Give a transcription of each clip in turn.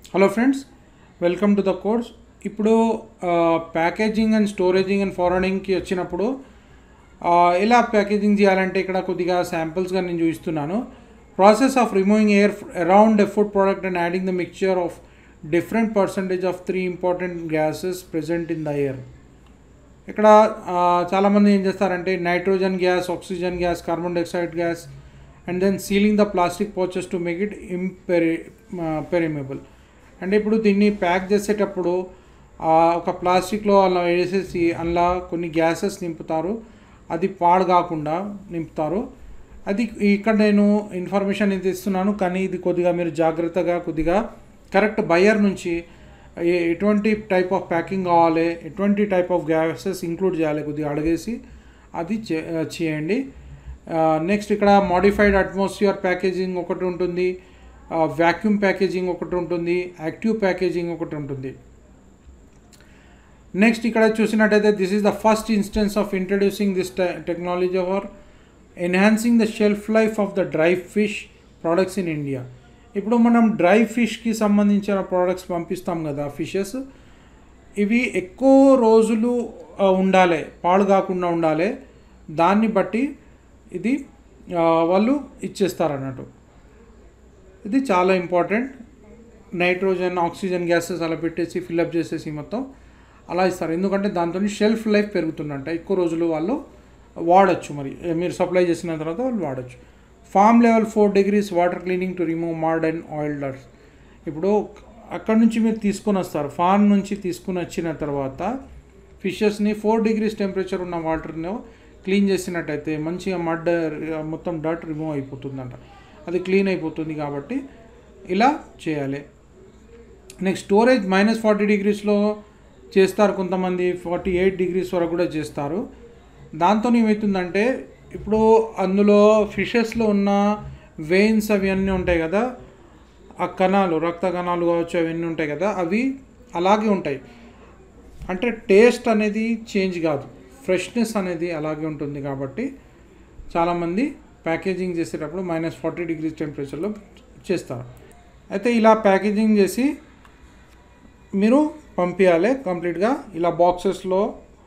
hello friends welcome to the course ఇప్పుడు packaging and storaging and ఫార్వర్డింగ్కి వచ్చినప్పుడు ఆ, ఎలా ప్యాకేజింగ్ చేయాలంటే ఇక్కడ కొద్దిగా శాంపిల్స్గా నేను చూపిస్తున్నాను process of removing air around a food product and adding the mixture of different percentage of three important gases present in the air ఇక్కడ ఆ, చాలామంది ఏం చేస్తారంటే nitrogen gas oxygen gas carbon dioxide gas and then sealing the plastic pouches to make it impermeable అంటే ఇప్పుడు దీన్ని pack చేసేటప్పుడు ఆ, ఒక ప్లాస్టిక్లో అలా వేసేసి అందులో కొన్ని గ్యాసెస్ నింపుతారు అది పాడు కాకుండా నింపుతారు అది ఇక్కడ నేను ఇన్ఫర్మేషన్ ఇది ఇస్తున్నాను కానీ ఇది కొద్దిగా మీరు జాగ్రత్తగా కొద్దిగా కరెక్ట్ బయర్ నుంచి ఏ- ఎటువంటి టైప్ ఆఫ్ ప్యాకింగ్ కావాలి ఎటువంటి టైప్ ఆఫ్ గ్యాసెస్ ఇంక్లూడ్ చేయాలి కొద్దిగా అడిగేసి అది చే- చేయండి నెక్స్ట్ ఇక్కడ మాడిఫైడ్ అట్మాస్ఫియర్ ప్యాకేజింగ్ ఒకటి ఉంటుంది వ్యాక్యూమ్ ప్యాకేజింగ్ ఒకటి ఉంటుంది యాక్టివ్ ప్యాకేజింగ్ ఒకటి ఉంటుంది నెక్స్ట్ ఇక్కడ చూసినట్టయితే this is the first instance of introducing this technology our enhancing the shelf life of the dry fish products in India ఇప్పుడు మనం డ్రై ఫిష్కి సంబంధించిన ప్రోడక్ట్స్ పంపిస్తాం కదా ఫిషెస్ ఇవి ఎక్కువ రోజులు ఆ, ఉండాలి పాడు కాకుండా ఉండాలి దాన్ని బట్టి ఇది ఆ, వాళ్ళు ఇచ్చేస్తారు అన్నట్టు ఇది చాలా ఇంపార్టెంట్ నైట్రోజన్ ఆక్సిజన్ గ్యాసెస్ అలా పెట్టేసి ఫిల్అప్ చేసేసి మొత్తం అలా ఇస్తారు ఎందుకంటే దాంతో షెల్ఫ్ లైఫ్ పెరుగుతుందంట ఎక్కువ రోజులు వాళ్ళు వాడచ్చు మరి మీరు సప్లై చేసిన తర్వాత వాళ్ళు వాడచ్చు farm level four degrees water cleaning to remove mud and oil dust ఇప్పుడు అక్కడ నుంచి మీరు తీసుకొని వస్తారు ఫామ్ నుంచి తీసుకుని వచ్చిన తర్వాత ఫిషెస్ని ఫోర్ డిగ్రీస్ టెంపరేచర్ ఉన్న వాటర్ని క్లీన్ చేసినట్టయితే మంచిగా మడ్ మొత్తం డట్ రిమూవ్ అయిపోతుందంట అది క్లీన్ అయిపోతుంది కాబట్టి ఇలా చేయాలి నెక్స్ట్ స్టోరేజ్ మైనస్ ఫార్టీ డిగ్రీస్లో చేస్తారు కొంతమంది ఫార్టీ ఎయిట్ డిగ్రీస్ వరకు కూడా చేస్తారు దాంతో ఏమవుతుందంటే ఇప్పుడు అందులో ఫిషెస్లో ఉన్న వెయిన్స్ అవి అన్నీ ఉంటాయి కదా ఆ కణాలు రక్త కణాలు కావచ్చు అవన్నీ ఉంటాయి కదా అవి అలాగే ఉంటాయి అంటే టేస్ట్ అనేది చేంజ్ కాదు ఫ్రెష్నెస్ అనేది అలాగే ఉంటుంది కాబట్టి చాలామంది ప్యాకేజింగ్ చేసేటప్పుడు మైనస్ ఫార్టీ డిగ్రీస్ టెంపరేచర్లో చేస్తారు అయితే ఇలా ప్యాకేజింగ్ చేసి మీరు పంపించాలి కంప్లీట్గా ఇలా బాక్సెస్లో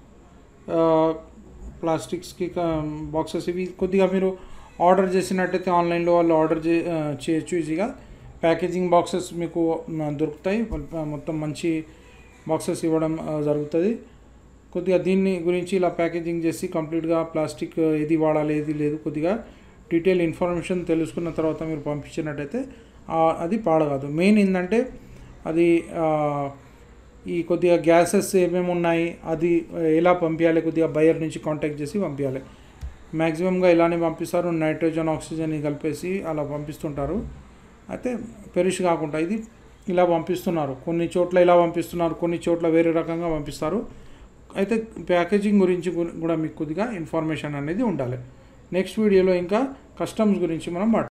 ప్లాస్టిక్స్కి బాక్సెస్ ఇవి కొద్దిగా మీరు ఆర్డర్ చేసినట్టయితే ఆన్లైన్లో వాళ్ళు ఆర్డర్ చే ఆ, చేయొచ్చు ఈజీగా ప్యాకేజింగ్ బాక్సెస్ మీకు ఆ, దొరుకుతాయి వాళ్ళు మొత్తం మంచి బాక్సెస్ ఇవ్వడం ఆ, జరుగుతుంది కొద్దిగా దీన్ని గురించి ఇలా ప్యాకేజింగ్ చేసి కంప్లీట్గా ప్లాస్టిక్ ఏది వాడాలి ఏది లేదు కొద్దిగా డీటెయిల్ ఇన్ఫర్మేషన్ తెలుసుకున్న తర్వాత మీరు పంపించినట్టయితే ఆ, అది పాడగాదు మెయిన్ ఏంటంటే అది ఆ, ఈ కొద్దిగా గ్యాసెస్ ఏమేమి ఉన్నాయి అది ఎలా పంపించాలి కొద్దిగా బయర్ నుంచి కాంటాక్ట్ చేసి పంపించాలి మ్యాక్సిమంగా ఇలానే పంపిస్తారు నైట్రోజన్ ఆక్సిజన్ కలిపేసి అలా పంపిస్తుంటారు అయితే పెరిష్ కాకుండా ఇది ఇలా పంపిస్తున్నారు కొన్ని చోట్ల ఇలా పంపిస్తున్నారు కొన్ని చోట్ల వేరే రకంగా పంపిస్తారు అయితే ప్యాకేజింగ్ గురించి గు- కూడా మీకు కొద్దిగా ఇన్ఫర్మేషన్ అనేది ఉండాలి నెక్స్ట్ వీడియోలో ఇంకా కస్టమ్స్ గురించి మనం మాట్లాడుకుందాం